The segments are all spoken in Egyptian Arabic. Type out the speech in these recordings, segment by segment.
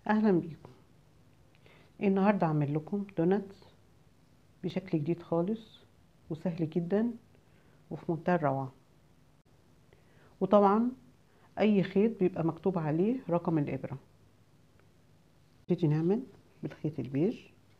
اهلا بيكم النهارده اعمل لكم دوناتس بشكل جديد خالص وسهل جدا وفي منتهى الروعه وطبعا اي خيط بيبقى مكتوب عليه رقم الابره نبتدي نعمل بالخيط البيج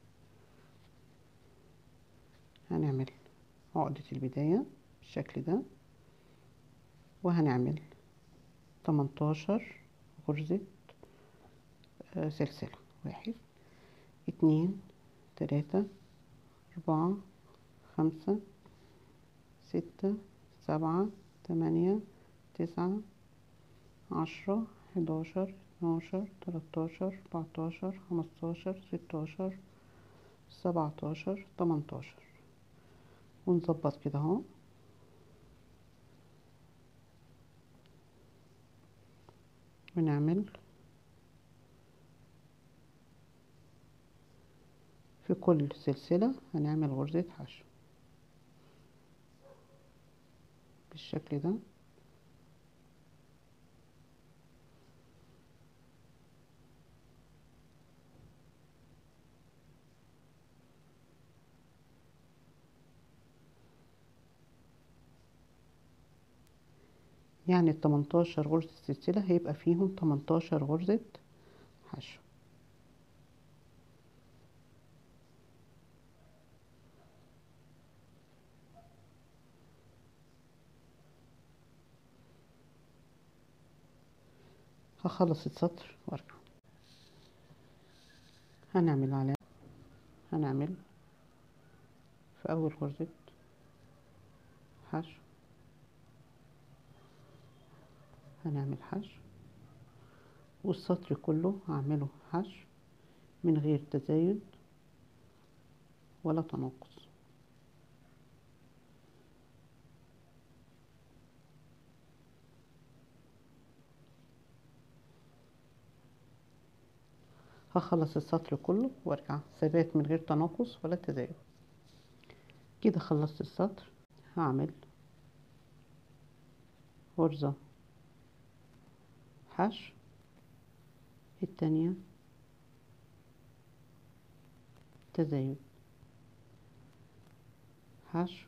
هنعمل عقدة البداية بالشكل ده وهنعمل 18 غرزة آه، سلسلة واحد اتنين تلاتة أربعة خمسة ستة سبعة تمانية تسعة عشرة حداشر اتناشر تلاتاشر أربعتاشر خمستاشر ستاشر سبعتاشر تمنتاشر ونظبط كده اهو ونعمل في كل سلسلة هنعمل غرزة حشو بالشكل ده يعني التمنتاشر غرزة سلسلة هيبقى فيهم تمنتاشر غرزة حشو هخلص السطر وارجع هنعمل علامة هنعمل في أول غرزة حشو هنعمل حشو والسطر كله هعمله حشو من غير تزايد ولا تناقص هخلص السطر كله وارجع ثبات من غير تناقص ولا تزايد كده خلصت السطر هعمل غرزة حشو التانية تزايد حشو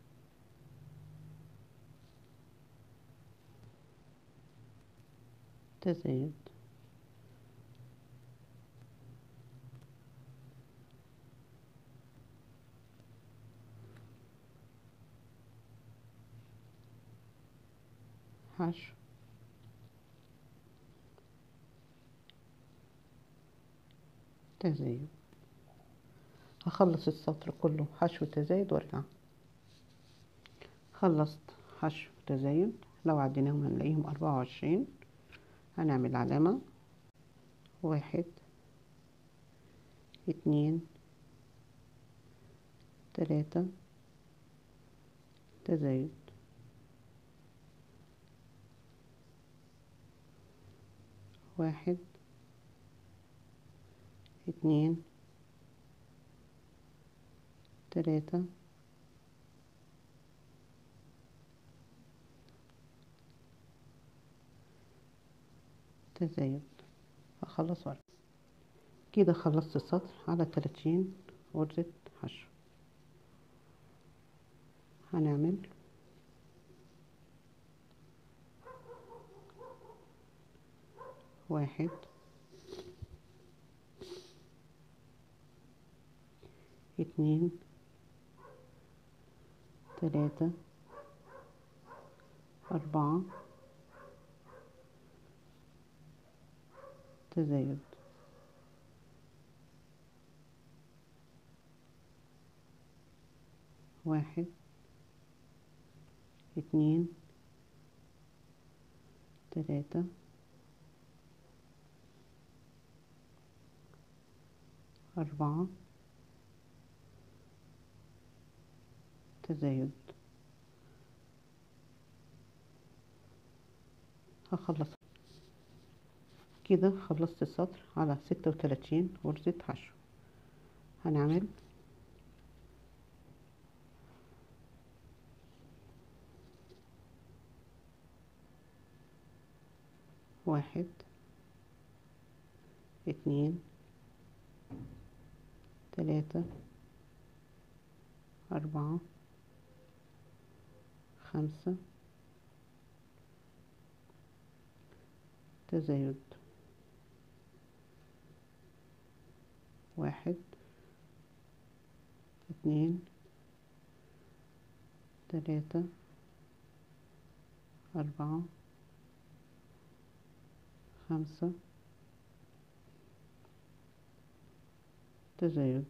تزايد حشو تزايد هخلص السطر كله حشو تزايد وارجع خلصت حشو تزايد لو عديناهم هنلاقيهم أربعة وعشرين هنعمل علامة واحد اتنين تلاتة تزايد واحد اتنين تلاتة تزايد هخلص ورق كده خلصت السطر على تلاتين غرزة حشو هنعمل واحد اتنين تلاتة أربعة تزايد واحد اتنين تلاتة أربعة تزايد هخلص كده خلصت السطر على ستة وتلاتين غرزة حشو هنعمل واحد اتنين تلاتة أربعة خمسة تزايد واحد اتنين تلاتة أربعة خمسة تزايد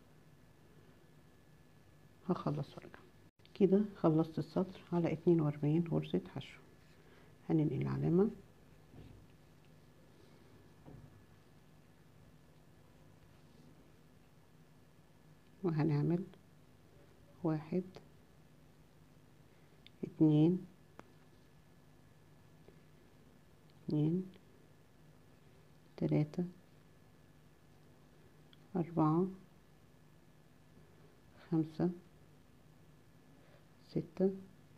هخلص وارجع كده خلصت السطر على اتنين واربعين غرزة حشو هننقل العلامة وهنعمل واحد اتنين اتنين تلاتة أربعة خمسة ستة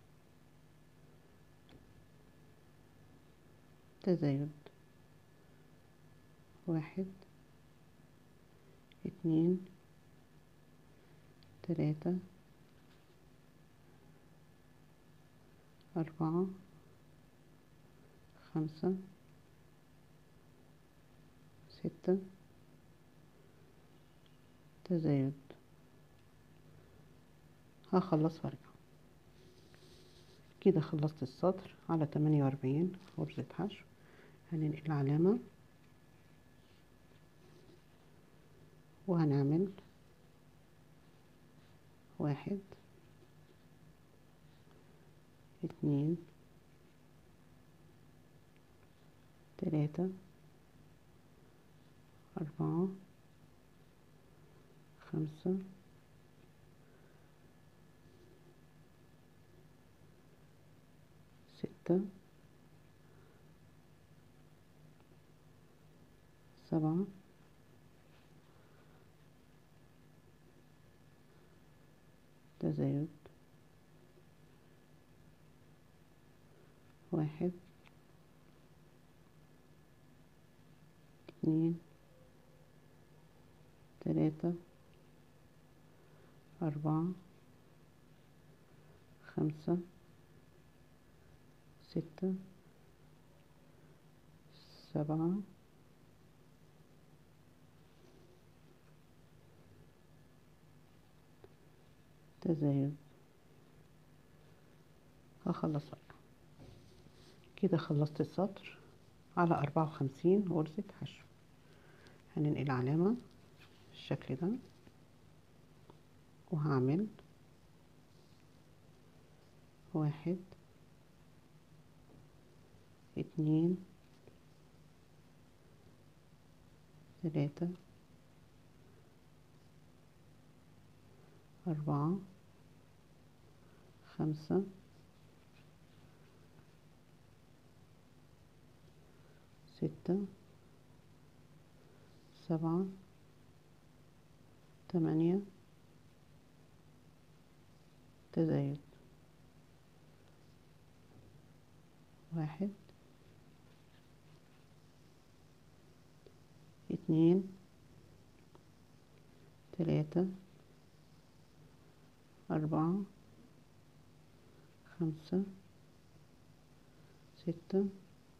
تزايد واحد اتنين تلاتة أربعة خمسة ستة تزايد هخلص وارجع كده خلصت السطر على تمانية وأربعين غرزة حشو هننقل العلامة وهنعمل واحد اتنين تلاتة أربعة خمسة ستة سبعة تزايد واحد اتنين تلاتة أربعة خمسة ستة سبعة تزايد هخلص وارجع كده خلصت السطر على أربعة وخمسين غرزة حشو هننقل علامة بالشكل ده وهعمل واحد اتنين تلاتة أربعة خمسة ستة سبعة تمانية تزايد واحد اتنين تلاتة أربعة خمسة ستة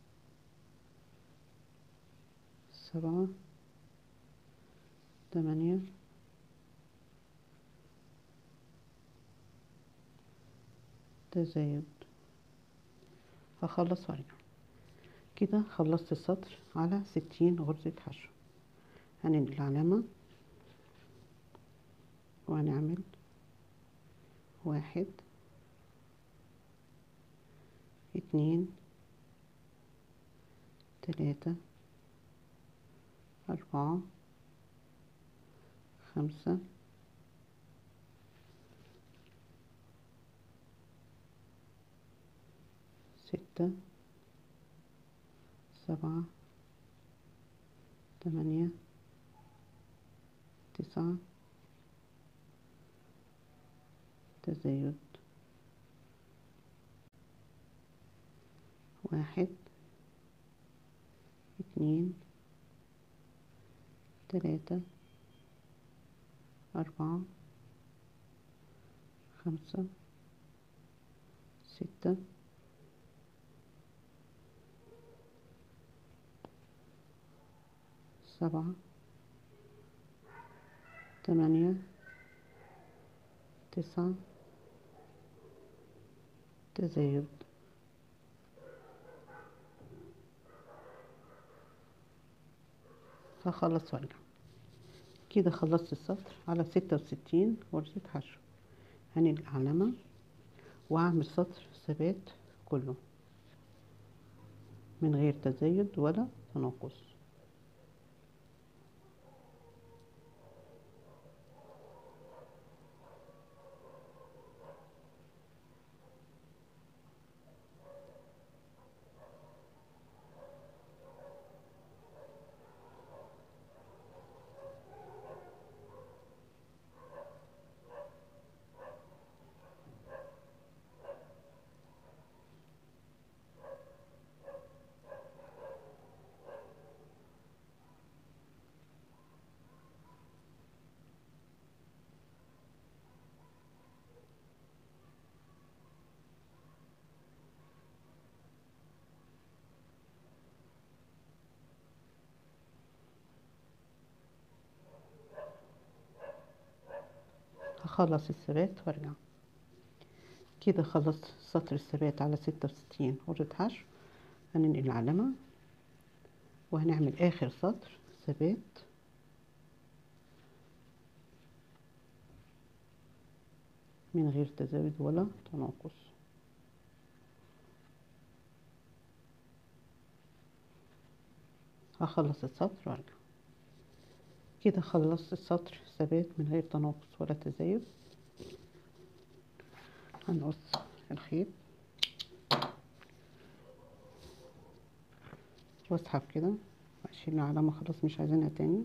سبعة تمانية تزايد هخلص وارجع كده خلصت السطر على ستين غرزة حشو هننقل العلامة وهنعمل واحد اتنين تلاتة أربعة خمسة ستة سبعة تمانية تسعة تزايد واحد اتنين تلاتة أربعة خمسة ستة سبعة تمانية تسعة تزايد هخلص وارجع كده خلصت السطر على ستة وستين غرزة حشو هننقل علامة وأعمل سطر ثبات كله من غير تزايد ولا تناقص هخلص الثبات وارجع كده خلصت سطر الثبات على ستة وستين غرزة حشو هننقل العلامة وهنعمل آخر سطر ثبات من غير تزايد ولا تناقص هخلص السطر وارجع كده خلصت السطر ثبات من غير تناقص ولا تزايد هنقص الخيط واسحب كده اشيل العلامة خلاص مش عايزينها تاني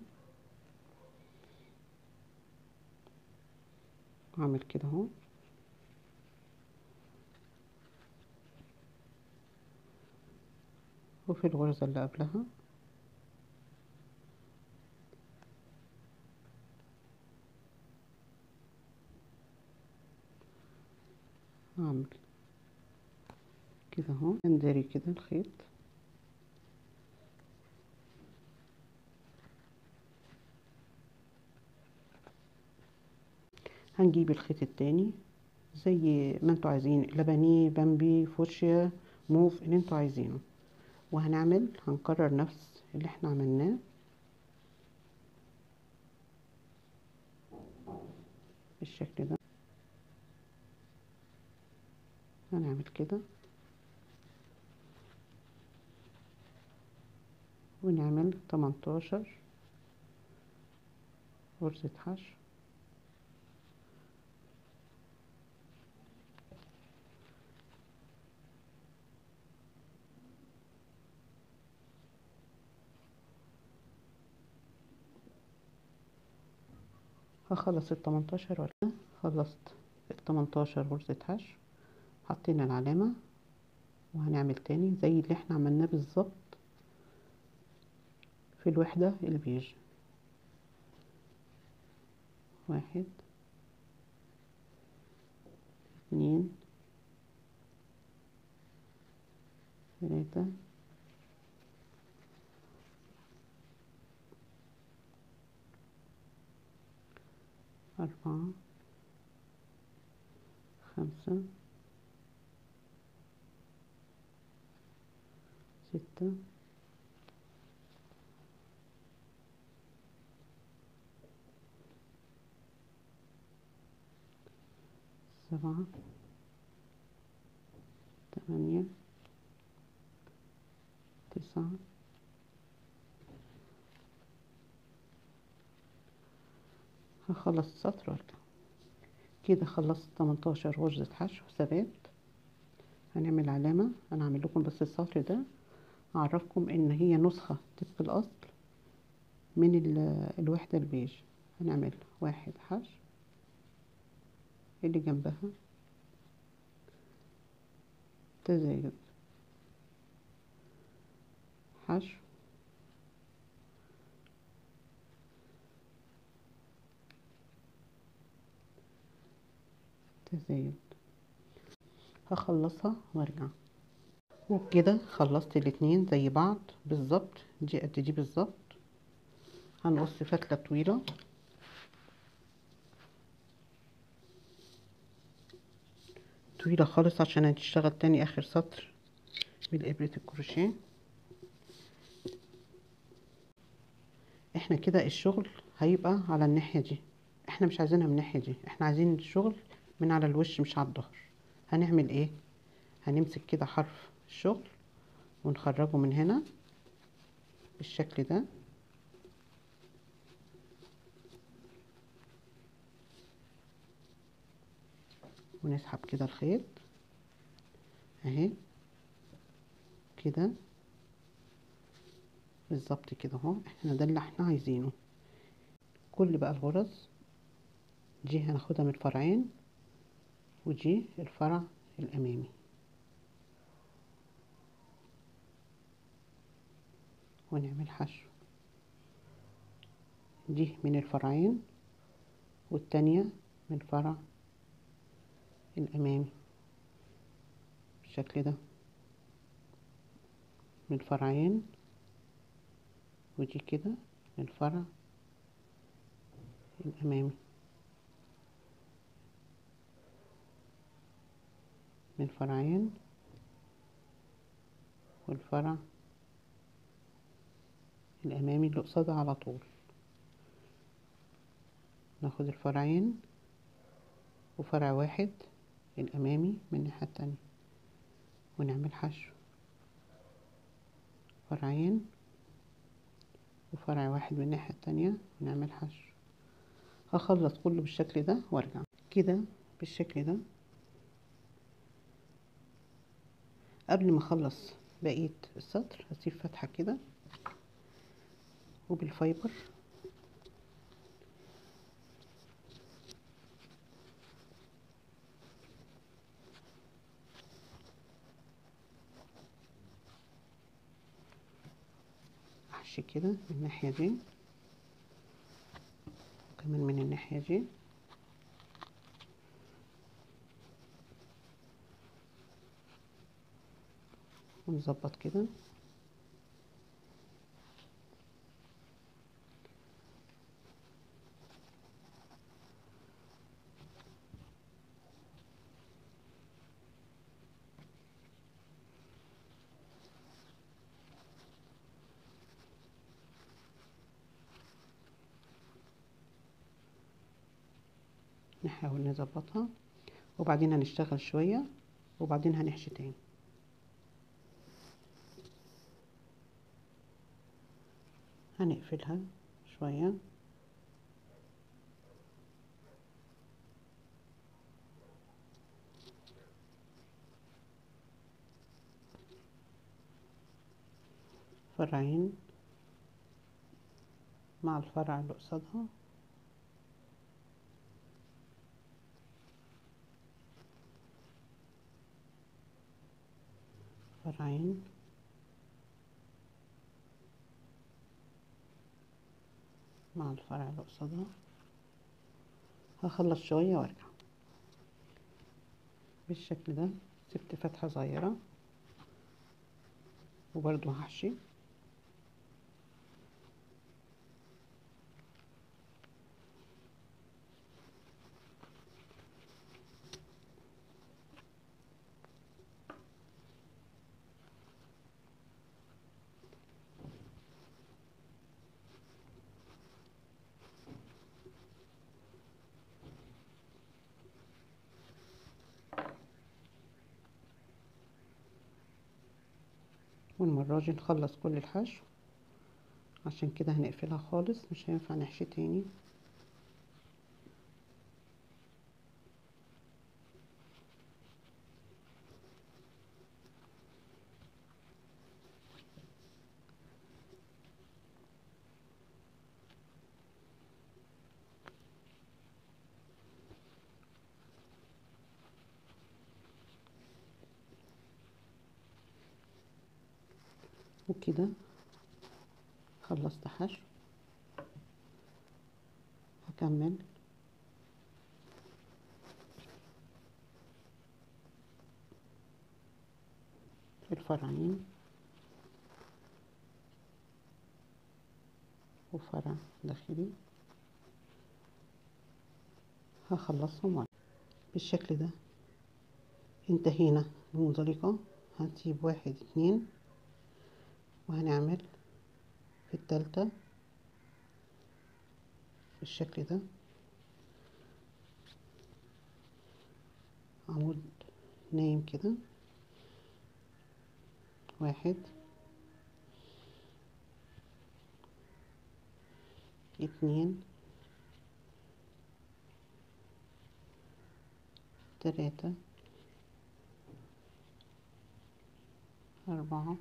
اعمل كده اهو وفي الغرزة اللي قبلها هعمل كده اهو نداري كده الخيط هنجيب الخيط التاني زي ما انتوا عايزين لبني بامبي فوشيا موف اللي انتوا عايزينه وهنعمل هنكرر نفس اللي احنا عملناه بالشكل ده هنعمل كده ونعمل تمنتاشر غرزة حشو هخلص التمنتاشر ولا خلصت التمنتاشر غرزة حشو حطينا العلامة وهنعمل تاني زي اللي احنا عملناه بالظبط في الوحدة البيج واحد اتنين تلاتة أربعة خمسة ستة سبعة ثمانية تسعة هخلص السطر وارجع كده خلصت 18 غرزة حشو ثبات هنعمل علامة انا هعمل لكم بس السطر ده اعرفكم ان هي نسخة طبق الاصل من الوحدة البيج هنعمل واحد حشو اللي جنبها تزايد حشو تزايد هخلصها وارجع وبكده خلصت الاتنين زي بعض بالظبط دي قد دي بالظبط هنقص فتلة طويلة طويلة خالص عشان هتشتغل تاني اخر سطر بالابرة الكروشيه احنا كده الشغل هيبقى على الناحية دي احنا مش عايزينها من الناحية دي احنا عايزين الشغل من على الوش مش على الظهر هنعمل ايه هنمسك كده حرف الشغل ونخرجه من هنا بالشكل ده ونسحب كده الخيط اهي كده بالظبط كده اهو احنا ده اللي احنا عايزينه كل بقى الغرز دي هناخدها من الفرعين ودي الفرع الامامي ونعمل حشو دي من الفرعين والتانية من الفرع الامامي بالشكل ده من الفرعين ودي كده من الفرع الامامي من الفرعين والفرع الامامي اللي قصادها على طول ناخد الفرعين وفرع واحد الامامي من الناحية التانية ونعمل حشو فرعين وفرع واحد من الناحية التانية ونعمل حشو هخلص كله بالشكل ده وارجع كده بالشكل ده قبل ما اخلص بقية السطر هسيب فتحة كده وبالفايبر احشي كده من الناحية دي وكمان من الناحية دي ونظبط كده نحاول نظبطها وبعدين هنشتغل شوية وبعدين هنحشي تاني هنقفلها شوية فرعين مع الفرع اللي قصادها فرعين مع الفرع اللي قصادها هخلص شوية وارجع بالشكل ده سبت فتحة صغيرة وبرضو هحشي والمرة دي نخلص كل الحشو عشان كده هنقفلها خالص مش هينفع نحشي تاني وكده خلصت حشو هكمل الفرعين وفرع داخلي هخلصهم بالشكل ده انتهينا بمنزلقة هنسيب واحد اتنين وهنعمل في التالتة بالشكل ده عمود نايم كده واحد اتنين تلاتة أربعة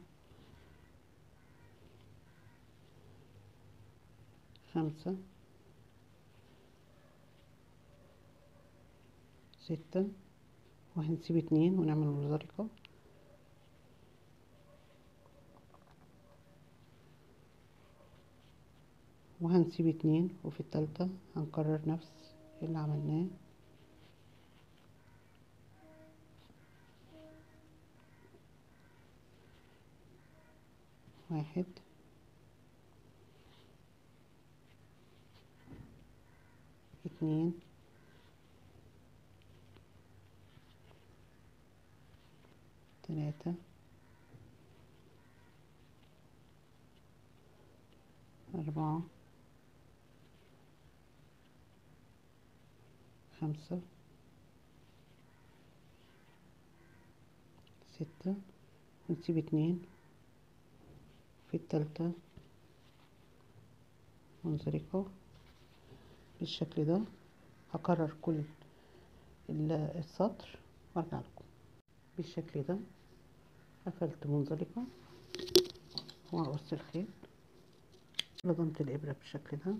خمسة ستة وهنسيب اتنين ونعمل مزرقة وهنسيب اتنين وفي التالتة هنكرر نفس اللي عملناه واحد اتنين تلاتة أربعة خمسة ستة ونسيب اتنين في التالتة منزلقة بالشكل ده هكرر كل السطر وارجع لكم بالشكل ده قفلت منزلقة وهقص الخيط لضمت الإبرة بالشكل ده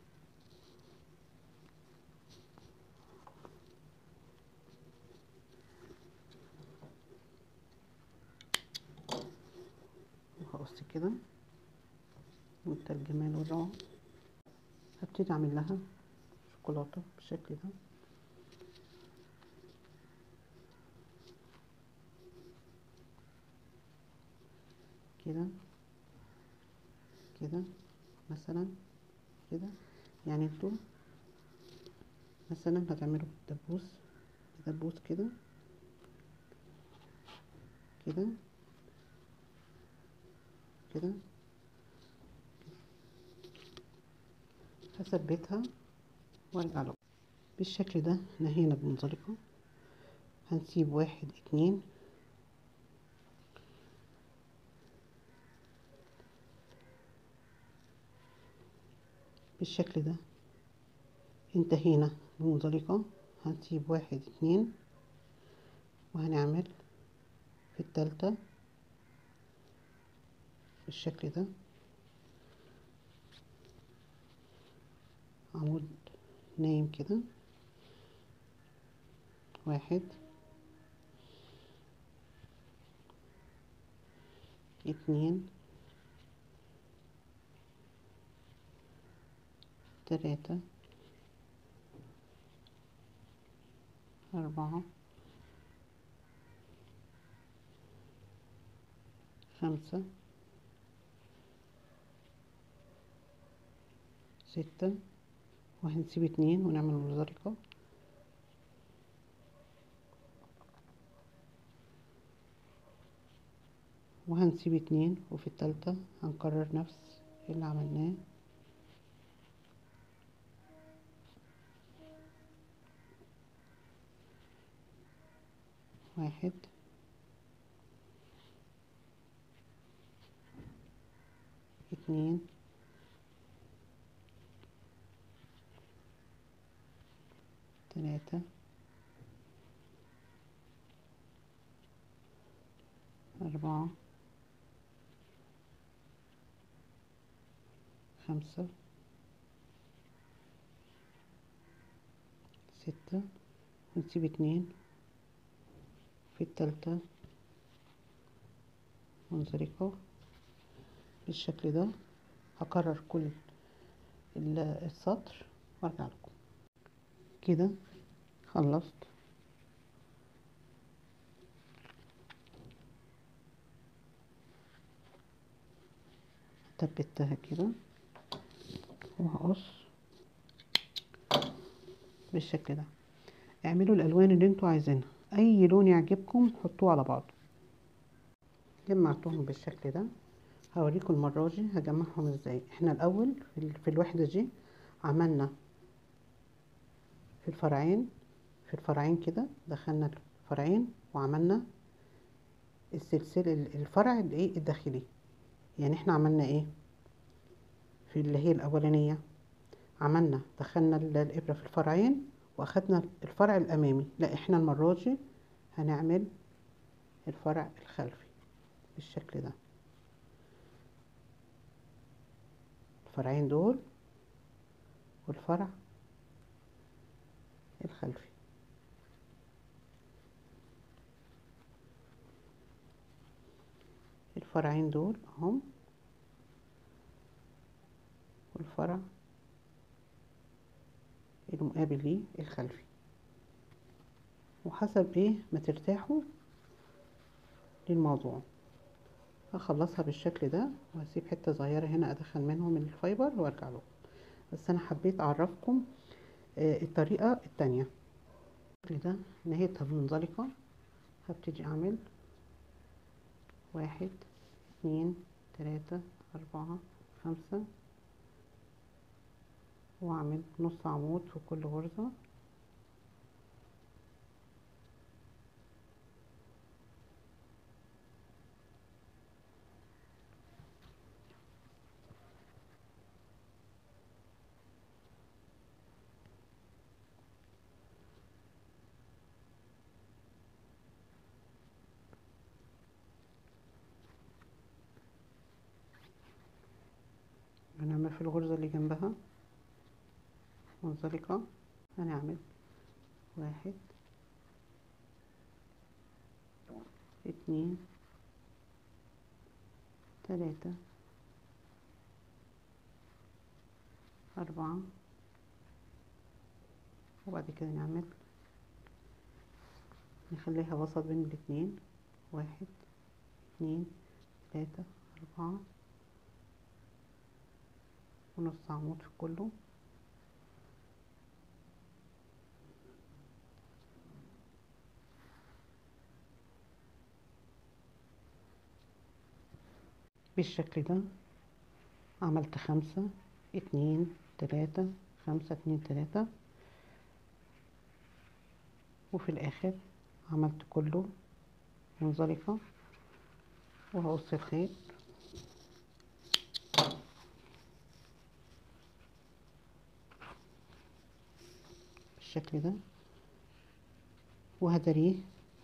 وهقص كده منتهى الجمال والروعة هبتدي اعمل لها شوكولاتة بالشكل ده كده كده مثلا كده يعني انتوا مثلا هتعملوا دبوس دبوس كده كده كده هثبتها وارجع لكم بالشكل ده نهينا بمنزلقة هنسيب واحد اتنين بالشكل ده انتهينا بمنزلقة هنسيب واحد اتنين وهنعمل في التالتة بالشكل ده عمود نايم كده واحد اتنين تلاتة أربعة خمسة ستة وهنسيب اتنين ونعمل مزرقة وهنسيب اتنين وفي التالتة هنكرر نفس اللي عملناه واحد اتنين تلاتة أربعة خمسة ستة ونسيب اتنين في التالتة منزلقة بالشكل ده هكرر كل السطر وارجع لكم كده خلصت ثبتها كده وهقص بالشكل ده اعملوا الالوان اللي انتوا عايزينها اي لون يعجبكم حطوه على بعض جمعتهم بالشكل ده هوريكم المرة دي هجمعهم ازاي احنا الاول في الوحدة دي عملنا في الفرعين في الفرعين كده دخلنا الفرعين وعملنا السلسلة الفرع الايه الداخلي يعني احنا عملنا ايه في اللي هي الاولانية عملنا دخلنا الابرة في الفرعين واخدنا الفرع الامامي لا احنا المرة دي هنعمل الفرع الخلفي بالشكل ده الفرعين دول والفرع الخلفي الفرعين دول اهم والفرع المقابل ليه الخلفي وحسب ايه ما ترتاحوا للموضوع هخلصها بالشكل ده وهسيب حته صغيره هنا ادخل منهم الفايبر وارجع له بس انا حبيت اعرفكم آه الطريقه التانية ده نهايتها منزلقه هبتدي اعمل واحد اتنين تلاتة اربعة خمسة واعمل نص عمود في كل غرزة هنعمل في الغرزة اللي جنبها منزلقة هنعمل واحد اتنين تلاتة أربعة وبعد كده نعمل نخليها وسط بين الاتنين واحد اتنين تلاتة أربعة ونص عمود في كله بالشكل ده عملت خمسة اتنين تلاتة خمسة اتنين تلاتة وفي الاخر عملت كله منزلقة وهقص الخيط بالشكل ده وهدريه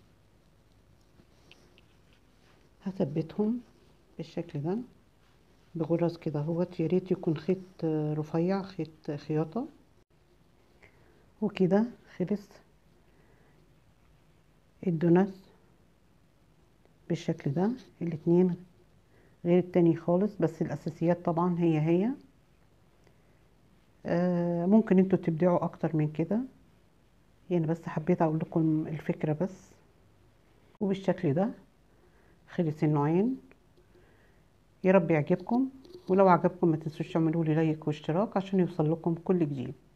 هثبتهم بالشكل ده بغرز كده اهوت يا ريت يكون خيط رفيع خيط خياطة وكده خلص الدونس بالشكل ده الاتنين غير التاني خالص بس الاساسيات طبعا هي هي آه ممكن انتوا تبدعوا اكتر من كده يعني بس حبيت اقول لكم الفكرة بس وبالشكل ده خلص النوعين يا رب يعجبكم ولو عجبكم ما تنسوش تعملوا لي لايك واشتراك عشان يوصل لكم كل جديد